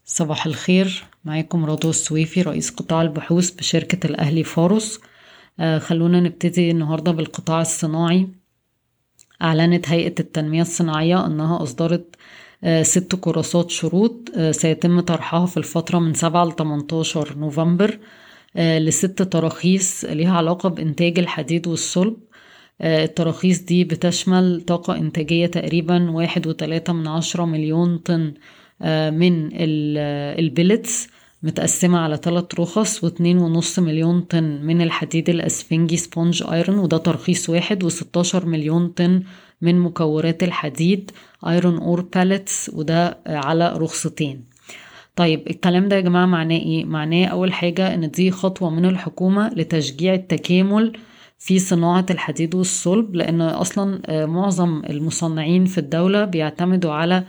صباح الخير معاكم رضوى السويفي رئيس قطاع البحوث بشركة الأهلي فارس آه خلونا نبتدي النهاردة بالقطاع الصناعي أعلنت هيئة التنمية الصناعية أنها أصدرت آه ست كراسات شروط آه سيتم طرحها في الفترة من 7 ل 18 نوفمبر آه لست تراخيص لها علاقة بإنتاج الحديد والصلب آه التراخيص دي بتشمل طاقة إنتاجية تقريبا واحد وتلاتة من عشرة مليون طن من البلتس متقسمة على ثلاث رخص واتنين ونص مليون طن من الحديد الأسفنجي سبونج ايرون وده ترخيص واحد وستاشر مليون طن من مكورات الحديد ايرون اور باليتس وده على رخصتين طيب الكلام ده يا جماعة معناه ايه؟ معناه أول حاجة إن دي خطوة من الحكومة لتشجيع التكامل في صناعة الحديد والصلب لأن أصلا معظم المصنعين في الدولة بيعتمدوا على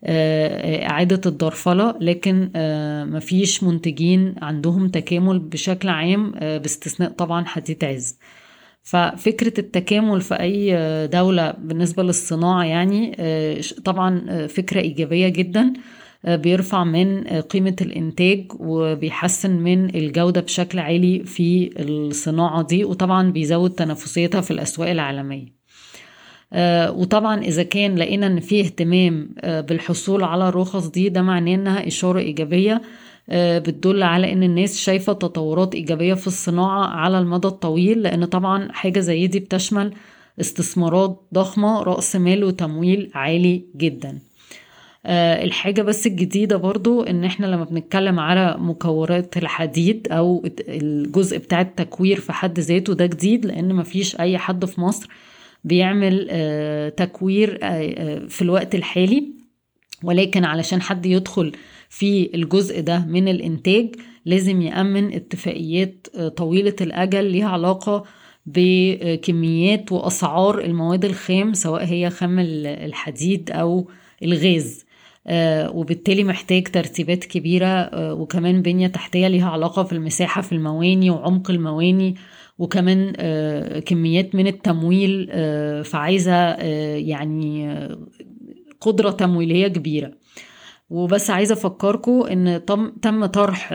إعادة الضرفلة لكن مفيش منتجين عندهم تكامل بشكل عام باستثناء طبعا حديد عز ففكرة التكامل في أي دولة بالنسبة للصناعة يعني طبعا فكرة إيجابية جدا بيرفع من قيمة الإنتاج وبيحسن من الجودة بشكل عالي في الصناعة دي وطبعا بيزود تنافسيتها في الأسواق العالمية آه وطبعا اذا كان لقينا ان في اهتمام آه بالحصول على الرخص دي ده معناه انها اشاره ايجابيه آه بتدل على ان الناس شايفه تطورات ايجابيه في الصناعه على المدى الطويل لان طبعا حاجه زي دي بتشمل استثمارات ضخمه راس مال وتمويل عالي جدا الحاجة بس الجديدة برضو ان احنا لما بنتكلم على مكورات الحديد او الجزء بتاع التكوير في حد ذاته ده جديد لان مفيش اي حد في مصر بيعمل تكوير في الوقت الحالي ولكن علشان حد يدخل في الجزء ده من الإنتاج لازم يأمن اتفاقيات طويلة الأجل ليها علاقة بكميات وأسعار المواد الخام سواء هي خام الحديد أو الغاز وبالتالي محتاج ترتيبات كبيرة وكمان بنية تحتية ليها علاقة في المساحة في المواني وعمق المواني وكمان كميات من التمويل فعايزة يعني قدرة تمويلية كبيرة وبس عايزة أفكركم إن تم طرح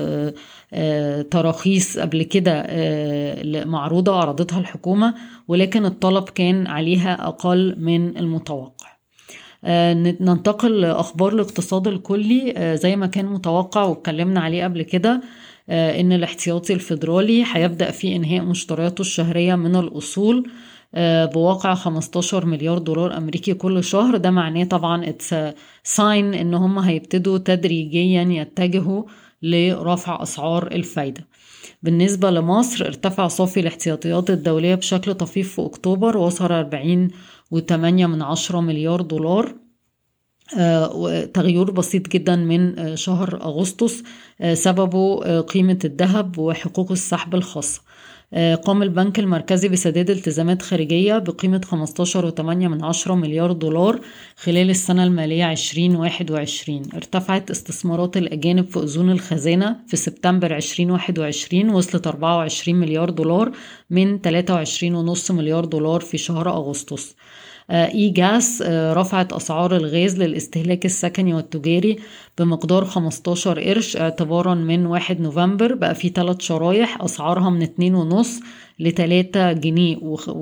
تراخيص قبل كده معروضة عرضتها الحكومة ولكن الطلب كان عليها أقل من المتوقع ننتقل لأخبار الاقتصاد الكلي زي ما كان متوقع واتكلمنا عليه قبل كده ان الاحتياطي الفيدرالي هيبدأ في انهاء مشترياته الشهرية من الاصول بواقع 15 مليار دولار امريكي كل شهر ده معناه طبعا اتس ساين ان هم هيبتدوا تدريجيا يتجهوا لرفع اسعار الفايدة بالنسبة لمصر ارتفع صافي الاحتياطيات الدولية بشكل طفيف في اكتوبر وصل 40 وتمانية من عشرة مليار دولار آه تغير بسيط جدا من شهر أغسطس آه سببه قيمة الذهب وحقوق السحب الخاصة آه قام البنك المركزي بسداد التزامات خارجية بقيمة 15.8 من عشرة مليار دولار خلال السنة المالية 2021 ارتفعت استثمارات الأجانب في أذون الخزانة في سبتمبر 2021 وصلت 24 مليار دولار من 23.5 مليار دولار في شهر أغسطس اي جاس رفعت اسعار الغاز للاستهلاك السكني والتجاري بمقدار 15 قرش اعتبارا من 1 نوفمبر بقى في ثلاث شرايح اسعارها من 2.5 ل 3 جنيه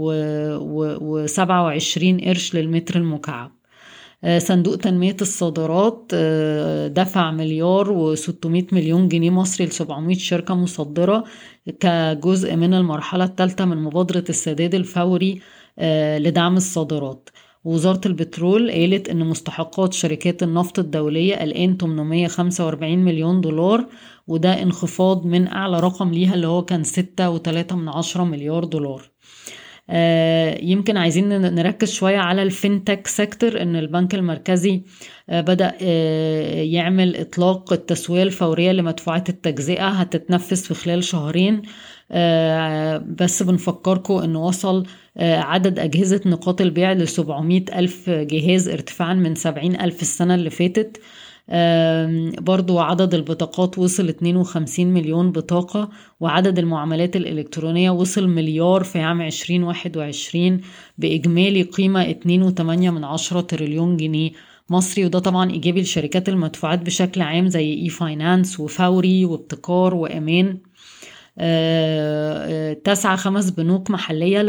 و27 قرش للمتر المكعب صندوق تنمية الصادرات دفع مليار و600 مليون جنيه مصري ل 700 شركة مصدرة كجزء من المرحلة الثالثة من مبادرة السداد الفوري لدعم الصادرات وزارة البترول قالت إن مستحقات شركات النفط الدولية الآن 845 مليون دولار وده انخفاض من أعلى رقم ليها اللي هو كان 6.3 من عشرة مليار دولار يمكن عايزين نركز شوية على الفينتك سيكتور ان البنك المركزي بدأ يعمل اطلاق التسوية الفورية لمدفوعات التجزئة هتتنفذ في خلال شهرين بس بنفكركم ان وصل عدد أجهزة نقاط البيع ل 700 ألف جهاز ارتفاعا من 70 ألف السنة اللي فاتت برضو عدد البطاقات وصل 52 مليون بطاقة وعدد المعاملات الإلكترونية وصل مليار في عام 2021 بإجمالي قيمة 2.8 من عشرة تريليون جنيه مصري وده طبعا إيجابي لشركات المدفوعات بشكل عام زي إي فاينانس وفوري وابتكار وأمان آه، آه، تسعى خمس بنوك محلية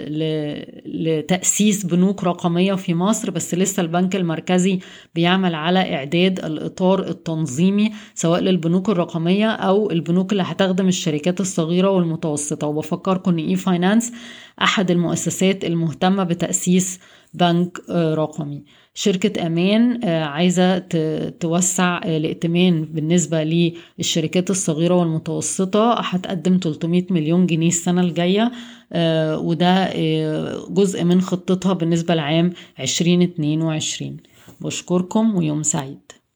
لتأسيس بنوك رقمية في مصر بس لسه البنك المركزي بيعمل على إعداد الإطار التنظيمي سواء للبنوك الرقمية أو البنوك اللي هتخدم الشركات الصغيرة والمتوسطة وبفكركم إن إي فاينانس أحد المؤسسات المهتمة بتأسيس بنك آه، رقمي شركة أمان آه، عايزة توسع آه، الائتمان بالنسبة للشركات الصغيرة والمتوسطة هتقدم 300 مليون جنيه السنة الجاية وده جزء من خطتها بالنسبة لعام 2022 بشكركم ويوم سعيد